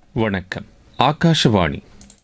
வணக்கம் ஆகாஷவாணி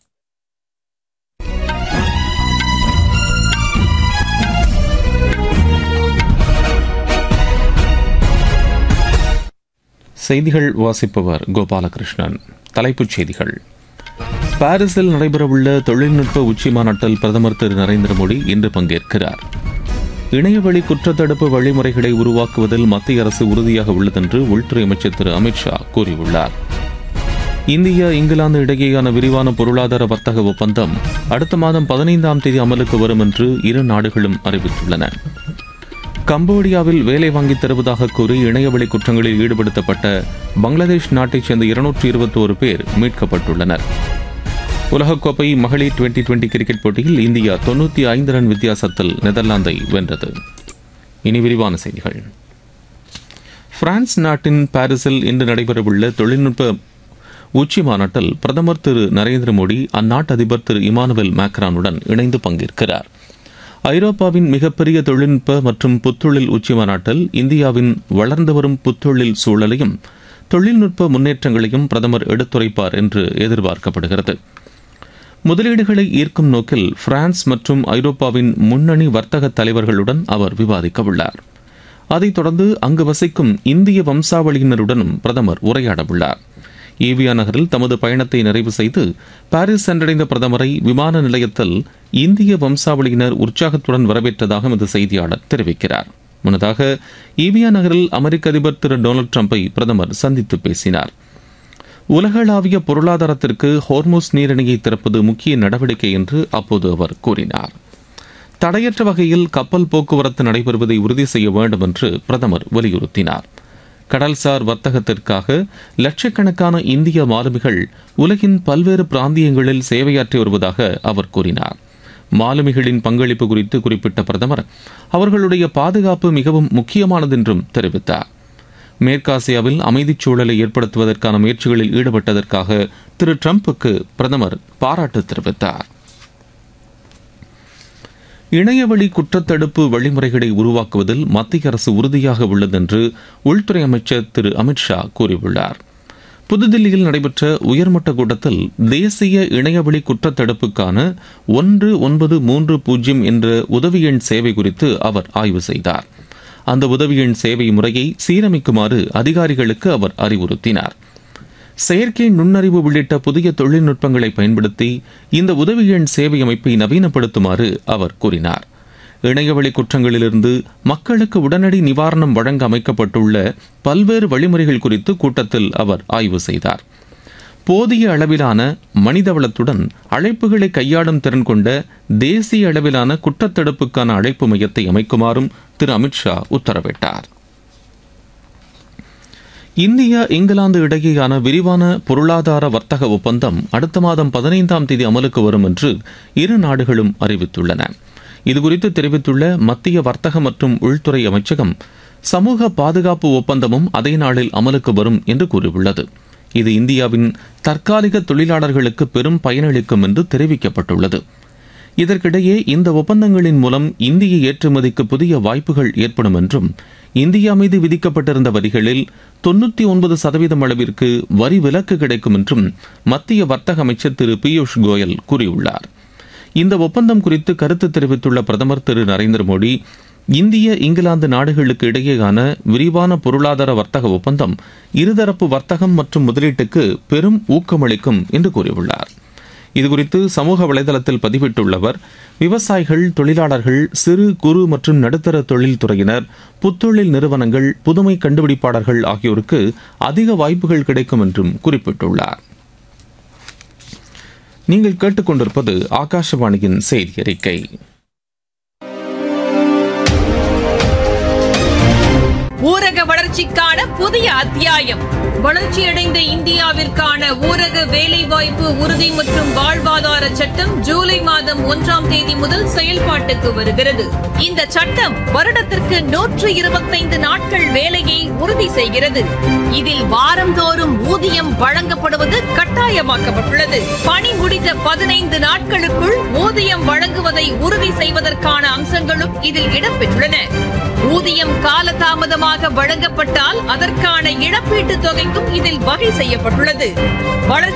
செய்திகள் வாசிப்பவர் கோபாலகிருஷ்ணன் தலைப்புச் செய்திகள் பாரிஸில் நடைபெறவுள்ள தொழில்நுட்ப உச்சி மாநாட்டில் பிரதமர் திரு நரேந்திர மோடி இன்று பங்கேற்கிறார் இணையவழி குற்றத்தடுப்பு வழிமுறைகளை உருவாக்குவதில் மத்திய அரசு உறுதியாக உள்ளதென்று உள்துறை அமைச்சர் திரு அமித்ஷா கூறியுள்ளார் இந்தியா இங்கிலாந்து இடையேயான விரிவான பொருளாதார வர்த்தக ஒப்பந்தம் அடுத்த மாதம் பதினைந்தாம் தேதி அமலுக்கு வரும் என்று இரு நாடுகளும் அறிவித்துள்ளன கம்போடியாவில் வேலை வாங்கித் தருவதாக கூறி இணையவழி குற்றங்களில் ஈடுபடுத்தப்பட்ட பங்களாதேஷ் நாட்டைச் சேர்ந்த இருநூற்றி இருபத்தோரு பேர் மீட்கப்பட்டுள்ளனர் உலகக்கோப்பை மகளிர் டுவெண்டி டுவெண்டி கிரிக்கெட் போட்டியில் இந்தியா தொன்னூற்றி ஐந்து ரன் வித்தியாசத்தில் நெதர்லாந்தை வென்றது இனி விரிவான செய்திகள் பிரான்ஸ் நாட்டின் பாரிஸில் இன்று நடைபெறவுள்ள தொழில்நுட்ப உச்சி மாநாட்டில் பிரதமர் திரு நரேந்திர மோடி அந்நாட்டு அதிபர் திரு இமானுவேல் மேக்ரானுடன் இணைந்து பங்கேற்கிறார் ஐரோப்பாவின் மிகப்பெரிய தொழில்நுட்ப மற்றும் புத்தொழில் உச்சி மாநாட்டில் இந்தியாவின் வளர்ந்து வரும் புத்தொழில் சூழலையும் தொழில்நுட்ப முன்னேற்றங்களையும் பிரதமர் எடுத்துரைப்பார் என்று எதிர்பார்க்கப்படுகிறது முதலீடுகளை ஈர்க்கும் நோக்கில் பிரான்ஸ் மற்றும் ஐரோப்பாவின் முன்னணி வர்த்தக தலைவர்களுடன் அவர் விவாதிக்க உள்ளார் அதைத் தொடர்ந்து அங்கு வசிக்கும் இந்திய வம்சாவளியினருடனும் பிரதமர் உரையாட உள்ளார் ஈவியா நகரில் தமது பயணத்தை நிறைவு செய்து பாரிஸ் சென்றடைந்த பிரதமரை விமான நிலையத்தில் இந்திய வம்சாவளியினர் உற்சாகத்துடன் வரவேற்றதாக எமது செய்தியாளர் தெரிவிக்கிறார் முன்னதாக ஈவியா நகரில் அமெரிக்க அதிபர் திரு டொனால்டு டிரம்பை பிரதமர் சந்தித்து பேசினார் உலகளாவிய பொருளாதாரத்திற்கு ஹோர்மோஸ் நீரிணையை திறப்பது முக்கிய நடவடிக்கை என்று அப்போது அவர் கூறினார் தடையற்ற வகையில் கப்பல் போக்குவரத்து நடைபெறுவதை உறுதி செய்ய வேண்டும் என்று பிரதமர் வலியுறுத்தினார் கடல்சார் வர்த்தகத்திற்காக லட்சக்கணக்கான இந்திய மாலுமிகள் உலகின் பல்வேறு பிராந்தியங்களில் சேவையாற்றி வருவதாக அவர் கூறினார் மாலுமிகளின் பங்களிப்பு குறித்து குறிப்பிட்ட பிரதமர் அவர்களுடைய பாதுகாப்பு மிகவும் முக்கியமானது என்றும் தெரிவித்தார் மேற்காசியாவில் அமைதிச் சூழலை ஏற்படுத்துவதற்கான முயற்சிகளில் ஈடுபட்டதற்காக திரு டிரம்புக்கு பிரதமர் பாராட்டு தெரிவித்தார் இணையவழி குற்றத்தடுப்பு வழிமுறைகளை உருவாக்குவதில் மத்திய அரசு உறுதியாக உள்ளது என்று உள்துறை அமைச்சர் திரு அமித்ஷா கூறியுள்ளார் புதுதில்லியில் நடைபெற்ற உயர்மட்ட கூட்டத்தில் தேசிய இணையவழி குற்றத்தடுப்புக்கான ஒன்று ஒன்பது மூன்று பூஜ்ஜியம் என்ற உதவி எண் சேவை குறித்து அவர் ஆய்வு செய்தார் அந்த உதவி எண் சேவை முறையை சீரமைக்குமாறு அதிகாரிகளுக்கு அவர் அறிவுறுத்தினார் செயற்கை நுண்ணறிவு உள்ளிட்ட புதிய தொழில்நுட்பங்களை பயன்படுத்தி இந்த உதவி எண் சேவை அமைப்பை நவீனப்படுத்துமாறு அவர் கூறினார் இணையவழி குற்றங்களிலிருந்து மக்களுக்கு உடனடி நிவாரணம் வழங்க அமைக்கப்பட்டுள்ள பல்வேறு வழிமுறைகள் குறித்து கூட்டத்தில் அவர் ஆய்வு செய்தார் போதிய அளவிலான மனிதவளத்துடன் அழைப்புகளை கையாளும் திறன் கொண்ட தேசிய அளவிலான குற்றத்தடுப்புக்கான அழைப்பு மையத்தை அமைக்குமாறும் திரு அமித்ஷா உத்தரவிட்டார் இந்தியா இங்கிலாந்து இடையேயான விரிவான பொருளாதார வர்த்தக ஒப்பந்தம் அடுத்த மாதம் பதினைந்தாம் தேதி அமலுக்கு வரும் என்று இரு நாடுகளும் அறிவித்துள்ளன இதுகுறித்து தெரிவித்துள்ள மத்திய வர்த்தக மற்றும் உள்துறை அமைச்சகம் சமூக பாதுகாப்பு ஒப்பந்தமும் அதே நாளில் அமலுக்கு வரும் என்று கூறியுள்ளது இது இந்தியாவின் தற்காலிக தொழிலாளர்களுக்கு பெரும் பயனளிக்கும் என்று தெரிவிக்கப்பட்டுள்ளது இதற்கிடையே இந்த ஒப்பந்தங்களின் மூலம் இந்திய ஏற்றுமதிக்கு புதிய வாய்ப்புகள் ஏற்படும் என்றும் இந்தியா மீது விதிக்கப்பட்டிருந்த வரிகளில் தொன்னூற்றி ஒன்பது சதவீதம் அளவிற்கு வரி விலக்கு கிடைக்கும் என்றும் மத்திய வர்த்தக அமைச்சர் திரு பியூஷ் கோயல் கூறியுள்ளார் இந்த ஒப்பந்தம் குறித்து கருத்து தெரிவித்துள்ள பிரதமர் திரு நரேந்திர மோடி இந்திய இங்கிலாந்து நாடுகளுக்கு இடையேயான விரிவான பொருளாதார வர்த்தக ஒப்பந்தம் இருதரப்பு வர்த்தகம் மற்றும் முதலீட்டுக்கு பெரும் ஊக்கமளிக்கும் என்று கூறியுள்ளார் இதுகுறித்து சமூக வலைதளத்தில் பதிவிட்டுள்ளவர் விவசாயிகள் தொழிலாளர்கள் சிறு குறு மற்றும் நடுத்தர தொழில் துறையினர் புத்தொழில் நிறுவனங்கள் புதுமை கண்டுபிடிப்பாளர்கள் ஆகியோருக்கு அதிக வாய்ப்புகள் கிடைக்கும் என்றும் குறிப்பிட்டுள்ளார் நீங்கள் கேட்டுக்கொண்டிருப்பது ஆகாஷவாணியின் செய்தி அறிக்கை ஊரக வளர்ச்சிக்கான புதிய அத்தியாயம் வளர்ச்சியடைந்த இந்தியாவிற்கான ஊரக வேலைவாய்ப்பு உறுதி மற்றும் வாழ்வாதார சட்டம் ஜூலை மாதம் ஒன்றாம் தேதி முதல் செயல்பாட்டுக்கு வருகிறது இந்த சட்டம் வருடத்திற்கு நூற்று இருபத்தைந்து நாட்கள் வேலையை உறுதி செய்கிறது இதில் வாரந்தோறும் ஊதியம் வழங்கப்படுவது கட்டாயமாக்கப்பட்டுள்ளது பணி முடிந்த பதினைந்து நாட்களுக்குள் ஊதியம் வழங்குவதை உறுதி செய்வதற்கான அம்சங்களும் இதில் இடம்பெற்றுள்ளன ஊதியம் காலதாமதமாக வழங்கப்பட்டால் அதற்கான இழப்பீட்டுத் தொகைக்கும் இதில் வகை செய்யப்பட்டுள்ளது வளர்ச்சி